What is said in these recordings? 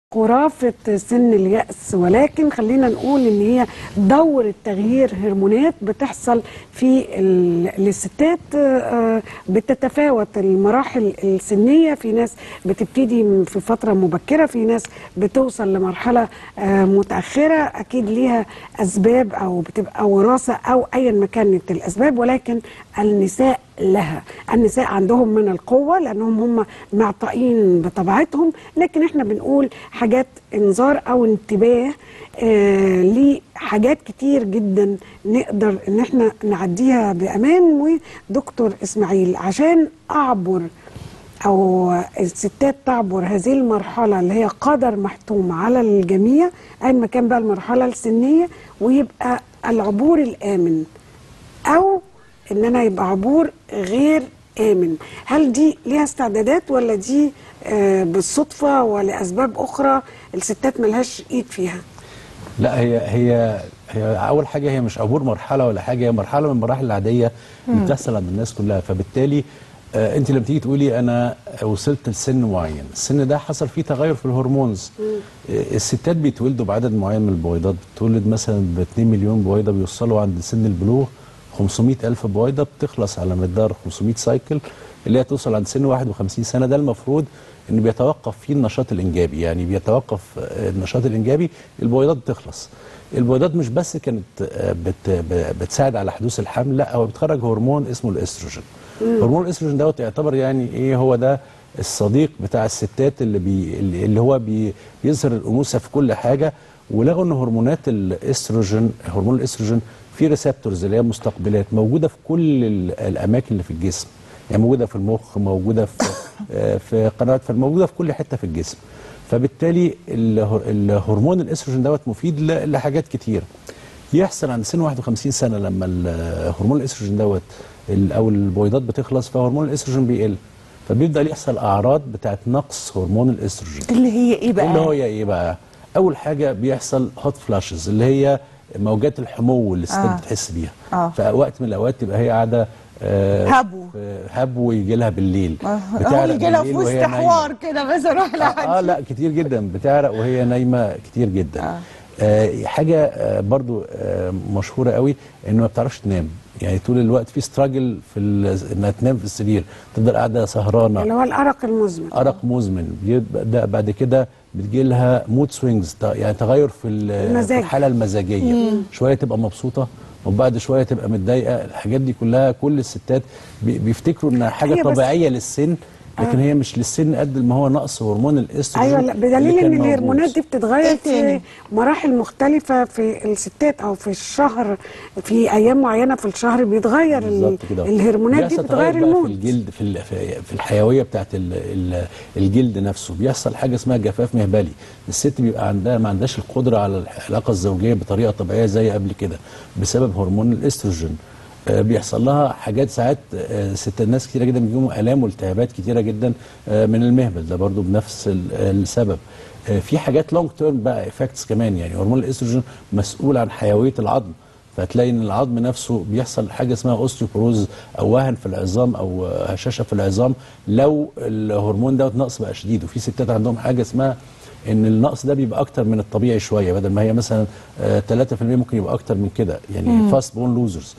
خرافة سن اليأس ولكن خلينا نقول ان هي دورة تغيير هرمونات بتحصل في ال- للستات آه، بتتفاوت المراحل السنية في ناس بتبتدي من- في فترة مبكرة في ناس بتوصل لمرحلة آه، متأخرة أكيد ليها أسباب أو بتبقى وراثة أو أيا ما كانت الأسباب ولكن النساء لها النساء عندهم من القوة لأنهم هم معطائين بطبيعتهم لكن احنا بنقول حاجات انذار أو انتباه آه لحاجات كتير جدا نقدر ان احنا نعديها بأمان ودكتور إسماعيل عشان أعبر او الستات تعبر هذه المرحله اللي هي قدر محتوم على الجميع ايا ما كان بقى المرحله السنيه ويبقى العبور الامن او ان انا يبقى عبور غير امن هل دي ليها استعدادات ولا دي آه بالصدفه ولاسباب اخرى الستات ملهاش ايد فيها لا هي هي هي اول حاجه هي مش عبور مرحله ولا حاجه هي مرحله من المراحل العاديه اللي بتحصل عند الناس كلها فبالتالي آه انت لما تيجي تقولي انا وصلت لسن معين السن ده حصل فيه تغير في الهرمونز آه الستات بيتولدوا بعدد معين من البويضات بتولد مثلا ب 2 مليون بويضه بيوصلوا عند سن البلوغ 500 ألف بويضة بتخلص على مدار 500 سايكل اللي هي توصل عند سن 51 سنة ده المفروض ان بيتوقف فيه النشاط الانجابي يعني بيتوقف آه، النشاط الانجابي البويضات بتخلص البويضات مش بس كانت آه، بت ب- بتساعد على حدوث الحمل لا هو بتخرج هرمون اسمه الاستروجين هرمون الاستروجين دوت يعتبر يعني ايه هو ده الصديق بتاع الستات اللي بي اللي اللي هو بي بيظهر الانوثه في كل حاجه ولقوا ان هرمونات الاستروجين هرمون الاستروجين في ريسبتورز اللي هي مستقبلات موجوده في كل ال- الاماكن اللي في الجسم يعني موجوده في المخ موجوده في آه، في قنوات فموجوده في كل حته في الجسم فبالتالي اله- الهرمون الاستروجين دوت مفيد ل- لحاجات كتير يحصل عند سن 51 سنه لما ال- هرمون الاستروجين دوت ال- او البويضات بتخلص فهرمون الاستروجين بيقل فبيبدا يحصل اعراض بتاعت نقص هرمون الاستروجين اللي هي ايه بقى اللي هو ايه بقى اول حاجه بيحصل هوت فلاشز اللي هي موجات الحمو اللي الستات آه. بتحس بيها آه. فوقت من الاوقات تبقى هي قاعده آه، هبو. في- هبو ويجي لها بالليل اه بتعرق يجي لها في بالليل وسط وهي نايمة. حوار كده بس اروح اه, لحد آه لا كتير جدا بتعرق وهي نايمه كتير جدا آه. آه حاجه آه برضو آه مشهوره قوي انه ما بتعرفش تنام يعني طول الوقت في ستراجل في ال- انها تنام في السرير تفضل قاعده سهرانه اللي هو الارق المزمن ارق مزمن بيبدا بعد كده بتجي لها مود سوينجز يعني تغير في ال- المزاج. في الحاله المزاجيه شويه تبقى مبسوطه وبعد شويه تبقى متضايقه الحاجات دي كلها كل الستات بي- بيفتكروا انها حاجه هي بس- طبيعيه للسن لكن هي مش للسن قد ما هو نقص هرمون الاستروجين ايوه لا اللي بدليل كان ان موجود. الهرمونات دي بتتغير إيه في تاني؟ مراحل مختلفه في الستات او في الشهر في ايام معينه في الشهر بيتغير ال- بالظبط كده الهرمونات دي بيحصل بتغير تغير بقى في المود الجلد في ال- في في الحيويه بتاعت ال ال الجلد نفسه بيحصل حاجه اسمها جفاف مهبلي الست بيبقى عندها ما عندهاش القدره على العلاقه الزوجيه بطريقه طبيعيه زي قبل كده بسبب هرمون الاستروجين آه، بيحصل لها حاجات ساعات آه، ست الناس كتيره جدا بيجيهم الام والتهابات كتيره جدا آه، من المهبل ده برضو بنفس ال- السبب آه، في حاجات لونج تيرم بقى افكتس كمان يعني هرمون الاستروجين مسؤول عن حيويه العظم فتلاقي ان العظم نفسه بيحصل حاجه اسمها اوستيوبروز او وهن في العظام او هشاشه في العظام لو الهرمون دوت نقص بقى شديد وفي ستات عندهم حاجه اسمها ان النقص ده بيبقى اكتر من الطبيعي شويه بدل ما هي مثلا آه، 3% ممكن يبقى اكتر من كده يعني فاست بون لوزرز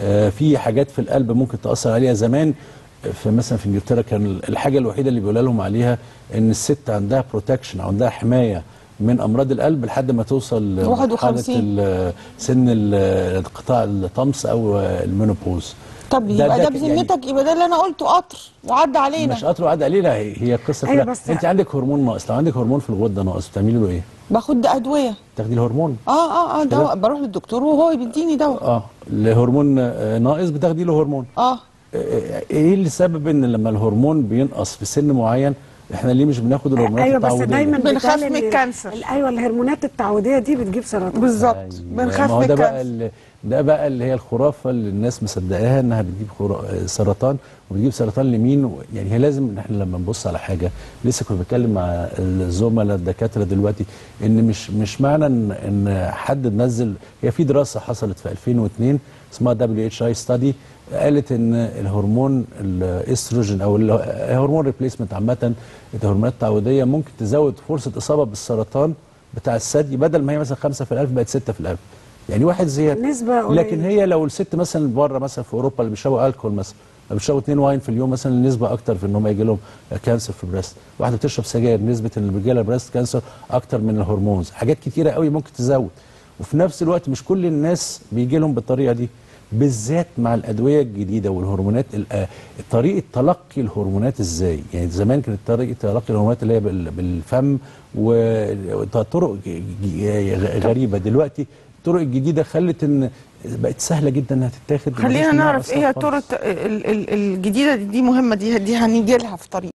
في حاجات في القلب ممكن تاثر عليها زمان في مثلا في انجلترا كان الحاجه الوحيده اللي بيقولوا لهم عليها ان الست عندها بروتكشن او عندها حمايه من امراض القلب لحد ما توصل لمرحلة 51. ال- سن ال- انقطاع الطمس او المينوبوز طب ده- يبقى ده ده ك- يعني بذمتك يبقى ده اللي انا قلته قطر وعدى علينا مش قطر وعد عليه لا هي هي قصه أيوة كده بس- انت عندك هرمون ناقص لو عندك هرمون في الغده ناقص بتعملي له ايه؟ باخد ادويه تاخدي الهرمون اه اه اه دواء بروح للدكتور وهو بيديني دواء اه الهرمون آه، ناقص بتاخدي له هرمون اه آه، ايه اللي سبب ان لما الهرمون بينقص في سن معين احنا ليه مش بناخد الهرمونات ايوه بس التعويضيه دايما بنخاف بيتقال من إن الكانسر. ال- ايوه الهرمونات التعويضيه دي بتجيب سرطان بالظبط أيوة. بنخاف ما هو من ده بقى الكانسر ال- ده بقى اللي هي الخرافه اللي الناس مصدقاها انها بتجيب خرا... سرطان وبتجيب سرطان لمين و- يعني هي لازم ان احنا لما نبص على حاجه لسه كنت بتكلم مع الزملاء الدكاتره دلوقتي ان مش مش معنى ان ان حد نزل هي في دراسه حصلت في 2002 اسمها دبليو اتش اي ستادي قالت ان الهرمون الاستروجين او الهرمون ريبليسمنت عامه الهرمونات التعويضيه ممكن تزود فرصه اصابه بالسرطان بتاع الثدي بدل ما هي مثلا 5 في الألف بقت 6 في الألف يعني واحد زياده نسبة قليلة. لكن هي لو الست مثلا بره مثلا في اوروبا اللي بيشربوا الكحول مثلا اللي بيشربوا 2 واين في اليوم مثلا النسبه اكتر في ان هم يجي لهم كانسر في البريست واحده بتشرب سجاير نسبه ان اللي بيجي لها بريست كانسر اكتر من الهرمونز حاجات كتيره قوي ممكن تزود وفي نفس الوقت مش كل الناس بيجي لهم بالطريقه دي بالذات مع الادويه الجديده والهرمونات ال- آه، طريقه تلقي الهرمونات ازاي يعني زمان كانت طريقه تلقي الهرمونات اللي هي بال- بالفم وطرق ج- ج- غريبه دلوقتي الطرق الجديده خلت ان بقت سهله جدا انها تتاخد خلينا مفيش منها نعرف ايه هي أثر الطرق خالص. الت- ال- ال- الجديده دي, دي مهمه دي دي هنيجي لها في طريق